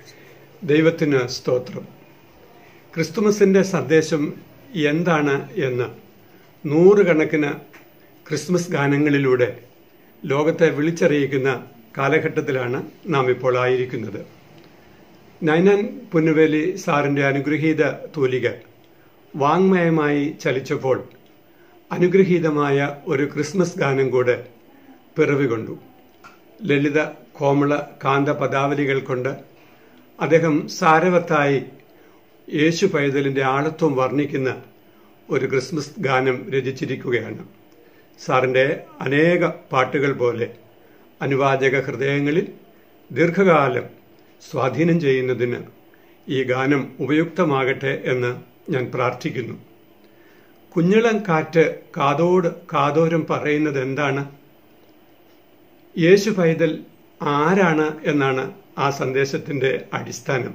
ദൈവത്തിന് സ്തോത്രം ക്രിസ്തുമസിൻ്റെ സന്ദേശം എന്താണ് എന്ന് നൂറുകണക്കിന് ക്രിസ്മസ് ഗാനങ്ങളിലൂടെ ലോകത്തെ വിളിച്ചറിയിക്കുന്ന കാലഘട്ടത്തിലാണ് നാം ഇപ്പോൾ ആയിരിക്കുന്നത് നൈനാൻ പുന്നുവേലി സാറിൻ്റെ അനുഗ്രഹീത തൂലിക വാങ്മയമായി ചലിച്ചപ്പോൾ അനുഗ്രഹീതമായ ഒരു ക്രിസ്മസ് ഗാനം കൂടെ പിറവികൊണ്ടു ലളിത കോമള കാന്ത പദാവലികൾ കൊണ്ട് അദ്ദേഹം സാരവത്തായി യേശു പൈതലിൻ്റെ ആളത്വം വർണ്ണിക്കുന്ന ഒരു ക്രിസ്മസ് ഗാനം രചിച്ചിരിക്കുകയാണ് സാറിൻ്റെ അനേക പാട്ടുകൾ പോലെ അനുവാചക ഹൃദയങ്ങളിൽ ദീർഘകാലം സ്വാധീനം ചെയ്യുന്നതിന് ഈ ഗാനം ഉപയുക്തമാകട്ടെ എന്ന് ഞാൻ പ്രാർത്ഥിക്കുന്നു കുഞ്ഞിളം കാറ്റ് കാതോട് കാതോരം പറയുന്നത് എന്താണ് യേശു പൈതൽ ആരാണ് എന്നാണ് ആ സന്ദേശത്തിന്റെ അടിസ്ഥാനം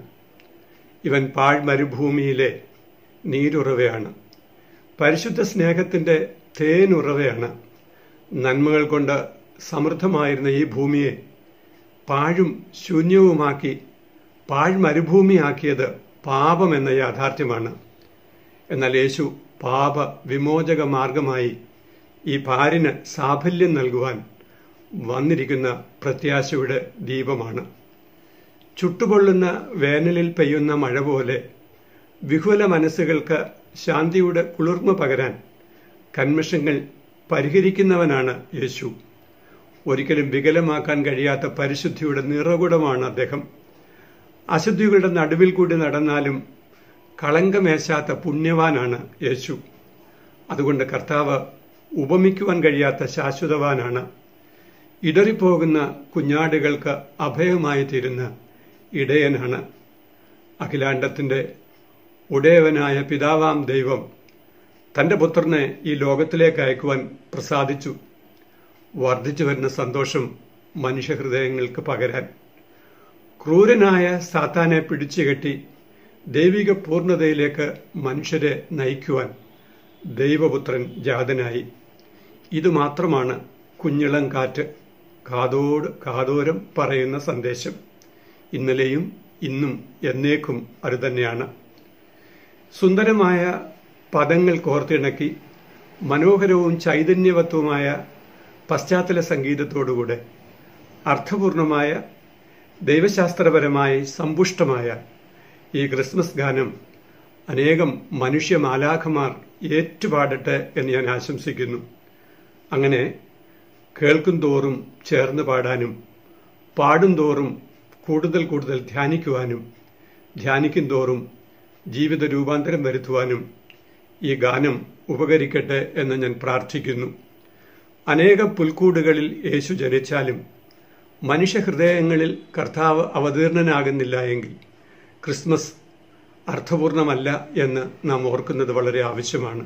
ഇവൻ പാഴ് മരുഭൂമിയിലെ നീരുറവയാണ് പരിശുദ്ധ സ്നേഹത്തിന്റെ തേനുറവയാണ് നന്മകൾ കൊണ്ട് സമൃദ്ധമായിരുന്ന ഈ ഭൂമിയെ പാഴും ശൂന്യവുമാക്കി പാഴ് മരുഭൂമിയാക്കിയത് പാപം എന്ന യാഥാർത്ഥ്യമാണ് എന്നാൽ യേശു പാപ വിമോചക മാർഗമായി ഈ പാരിന് സാഫല്യം നൽകുവാൻ വന്നിരിക്കുന്ന പ്രത്യാശയുടെ ദീപമാണ് ചുട്ടുപൊള്ളുന്ന വേനലിൽ പെയ്യുന്ന മഴ പോലെ വിഹുല മനസ്സുകൾക്ക് ശാന്തിയുടെ കുളിർമ പകരാൻ കന്മഷങ്ങൾ പരിഹരിക്കുന്നവനാണ് യേശു ഒരിക്കലും വികലമാക്കാൻ കഴിയാത്ത പരിശുദ്ധിയുടെ നിറകുടമാണ് അദ്ദേഹം അശുദ്ധികളുടെ നടുവിൽ കൂടി നടന്നാലും കളങ്കമേശാത്ത പുണ്യവാനാണ് യേശു അതുകൊണ്ട് കർത്താവ് ഉപമിക്കുവാൻ കഴിയാത്ത ശാശ്വതവാനാണ് ഇടറിപ്പോകുന്ന കുഞ്ഞാടുകൾക്ക് അഭയമായി തീരുന്ന ഇടയനാണ് അഖിലാണ്ടത്തിന്റെ ഉടയവനായ പിതാവാം ദൈവം തന്റെ പുത്രനെ ഈ ലോകത്തിലേക്ക് അയക്കുവാൻ പ്രസാദിച്ചു വർദ്ധിച്ചു വരുന്ന സന്തോഷം മനുഷ്യഹൃദയങ്ങൾക്ക് പകരാൻ ക്രൂരനായ സാത്താനെ പിടിച്ചുകെട്ടി ദൈവിക പൂർണ്ണതയിലേക്ക് മനുഷ്യരെ നയിക്കുവാൻ ദൈവപുത്രൻ ജാതനായി ഇതുമാത്രമാണ് കുഞ്ഞിളം കാറ്റ് കാതോട് കാതോരം പറയുന്ന സന്ദേശം ഇന്നലെയും ഇന്നും എന്നേക്കും അത് തന്നെയാണ് സുന്ദരമായ പദങ്ങൾ കോർത്തിണക്കി മനോഹരവും ചൈതന്യവത്വമായ പശ്ചാത്തല സംഗീതത്തോടുകൂടെ അർത്ഥപൂർണമായ ദൈവശാസ്ത്രപരമായി സമ്പുഷ്ടമായ ഈ ക്രിസ്മസ് ഗാനം അനേകം മനുഷ്യ മാലാഖമാർ ഏറ്റുപാടട്ടെ എന്ന് ഞാൻ ആശംസിക്കുന്നു അങ്ങനെ കേൾക്കും തോറും ചേർന്ന് പാടാനും പാടും തോറും കൂടുതൽ കൂടുതൽ ധ്യാനിക്കുവാനും ധ്യാനിക്കും തോറും ജീവിത രൂപാന്തരം വരുത്തുവാനും ഈ ഗാനം ഉപകരിക്കട്ടെ എന്ന് ഞാൻ പ്രാർത്ഥിക്കുന്നു അനേക പുൽക്കൂടുകളിൽ യേശു ജനിച്ചാലും മനുഷ്യഹൃദയങ്ങളിൽ കർത്താവ് അവതീർണനാകുന്നില്ല എങ്കിൽ ക്രിസ്മസ് അർത്ഥപൂർണമല്ല എന്ന് നാം ഓർക്കുന്നത് വളരെ ആവശ്യമാണ്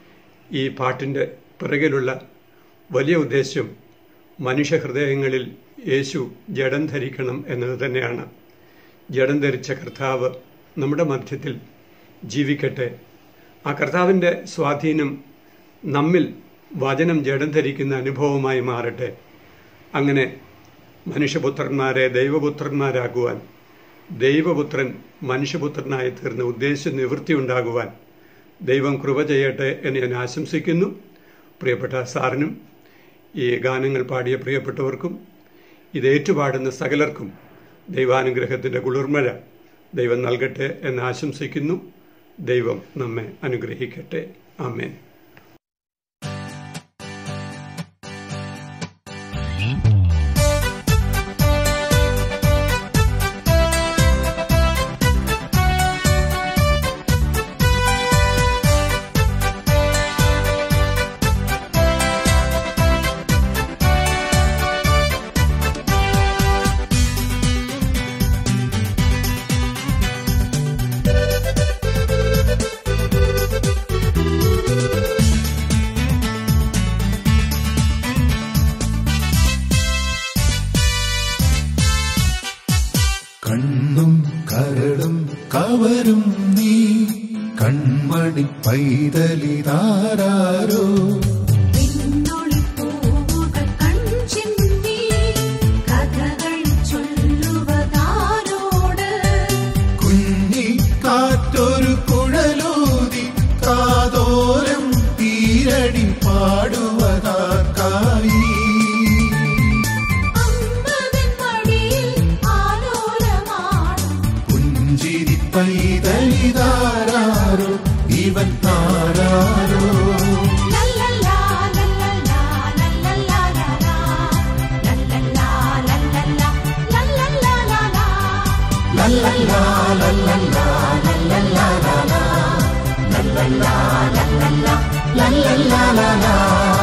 ഈ പാട്ടിൻ്റെ പിറകിലുള്ള വലിയ ഉദ്ദേശ്യം മനുഷ്യഹൃദയങ്ങളിൽ യേശു ജഡം ധരിക്കണം എന്നത് തന്നെയാണ് ജഡം ധരിച്ച കർത്താവ് നമ്മുടെ മധ്യത്തിൽ ജീവിക്കട്ടെ ആ കർത്താവിൻ്റെ സ്വാധീനം നമ്മിൽ വചനം ജഡം ധരിക്കുന്ന അനുഭവമായി മാറട്ടെ അങ്ങനെ മനുഷ്യപുത്രന്മാരെ ദൈവപുത്രന്മാരാകുവാൻ ദൈവപുത്രൻ മനുഷ്യപുത്രനായി തീർന്ന ഉദ്ദേശ നിവൃത്തി ഉണ്ടാകുവാൻ ദൈവം കൃപ ചെയ്യട്ടെ എന്ന് ഞാൻ ആശംസിക്കുന്നു പ്രിയപ്പെട്ട സാറിനും ഈ ഗാനങ്ങൾ പാടിയ പ്രിയപ്പെട്ടവർക്കും ഇത് ഏറ്റുപാടുന്ന സകലർക്കും ദൈവാനുഗ്രഹത്തിൻ്റെ കുളിർമഴ ദൈവം നൽകട്ടെ എന്ന് ആശംസിക്കുന്നു ദൈവം നമ്മെ അനുഗ്രഹിക്കട്ടെ ആമേൻ കണ്ണും കരളും കവരും നീ കൺമണി പൈതലിതാരോ വിണ്ണൊളിപ്പൂവുകൾ കൺചിമ്മി കഥകൾ ചൊല്ലുവതാരോട് കാതോരം തീരടി പാടുവതാർക്കായി അമ്പതൻ പടിയിൽ ആലോലമാടും പുഞ്ചിരി പൈതലിതാരോ ഇവൻ താരാരോ ലല്ലല്ലാ ലല്ലല്ലാ ലല്ലല്ലാ ലാലാ ലല്ലല്ലാ ലല്ലല്ലാ ലല്ലല്ലാ ലാലാ ലല്ലല്ലാ ലല്ലല്ലാ ലല്ലല്ലാ ലാലാ. ലല്ലല്ലാ ലല്ലല്ലാ ലല്ലല്ലാ ലാലാ.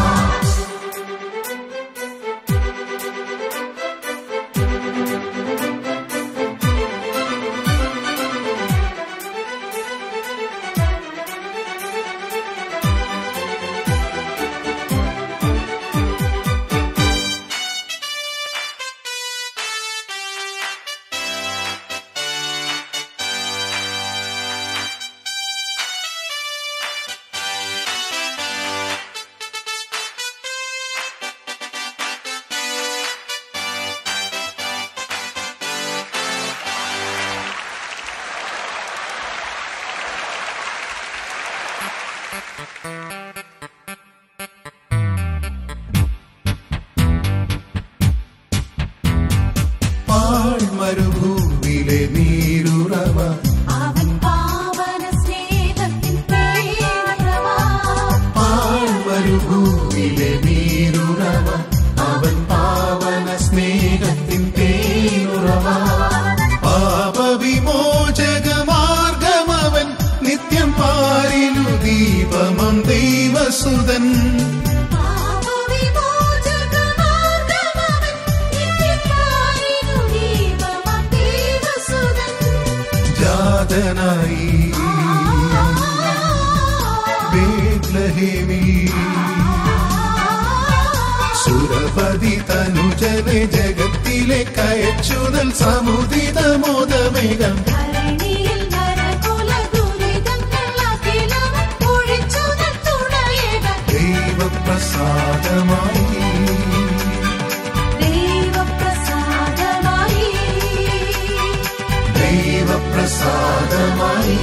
പാഴ്മരുഭൂവിലെ നീരുറവ അവൻ പാവന സ്നേഹത്തിൻ പേരവ പാഴ്മരുഭൂവിലെ നീരുറവ അവൻ പാവന സ്നേഹത്തിൻ പേരുറവ പാപവിമോചകമാർഗമവൻ നിത്യം പാരിലു ദീപമം ദൈവസുതൻ പാപവിമോചകമാർഗമവൻ നിത്യപാലിനു ദീപമം ദൈവസുതൻ ജാതനായി ബേത്ലഹേമി സുരപതി തനുജനെ ജഗത്തിലെ കയച്ചുതൽ സമുദിതമോദമേകം ധരണിയിൽ നരകുല ദുരിതങ്ങൾ അഖിലവും ഒഴിച്ചുതൻ തുണയവൻ ദൈവപ്രസാദമായി ദൈവപ്രസാദമായി ദൈവപ്രസാദമായി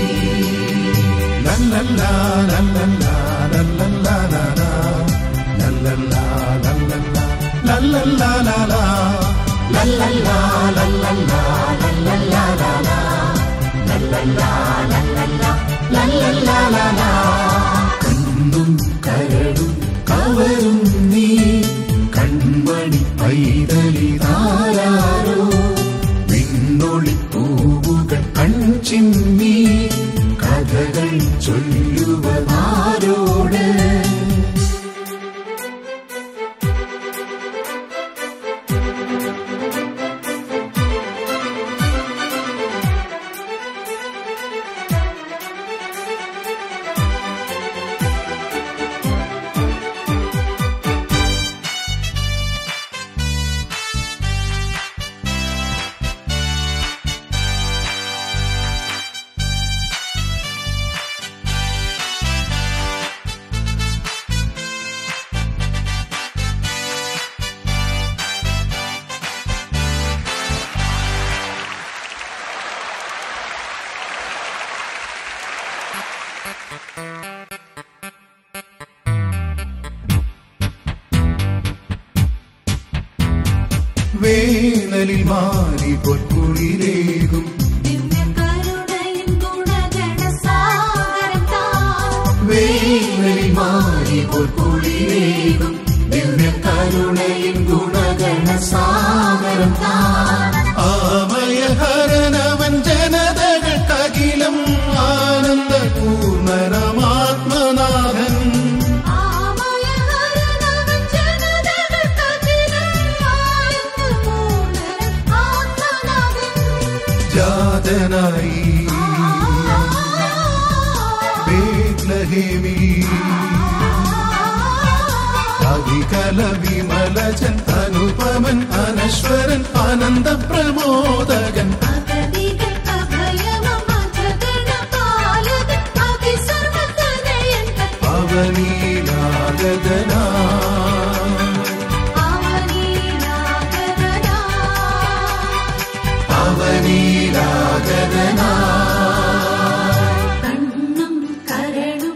ലല്ലല്ലാ ലല്ലല്ലാ ലല്ലല്ലാ ലാലാ. ലല്ലല്ലാ ലല്ലല്ലാ ലല്ലല്ലാ ലാലാ. ലല്ലല്ലാ ലല്ലല്ലാ ലല്ലല്ലാ ലാലാ. ലല്ലല്ലാ ലല്ലല്ലാ ലല്ലല്ലാ ലാലാ. കണ്ണും കരടും കവരും നീ കൺമണി പൈതലിതാരോ വിണ്ണൊളിപ്പൂവുകൾ കൺചിമ്മി കഥകൾ ചൊല്ലുവതാരോട് വേനലിൽ മാറി പൊൽക്കുളിലേകും ദിവ്യകരുണയിൻ ഗുണഗണസാഗരം താൻ വേനലിൽ മാറി പൊൽക്കുളിലേകും ദിവ്യ കരുണയിൻ ഗുണഗണ സാഗരം ആമയഹരനവൻ ജനതകൾക്കകിലം ആനന്ദ പൂർണ്ണരമാത്മനാഥൻ ആമയഹരനവൻ ജനതകൾക്കഖിലം ആനന്ദ പൂർണ്ണൻ ആത്മനാഥൻ ജാതനായി ബേത്ലഹേമി അവികല വിമലജൻ അനുപമൻ അനശ്വരൻ ആനന്ദ പ്രമോദകൻ അഗതികൾ അഭയമം അജഗണപാലകൻ അതിസർവതനയൻ അവനീലാഗതനാ അവനീരാഗതനാ അവനീലാഗതനാ കണ്ണും കരളും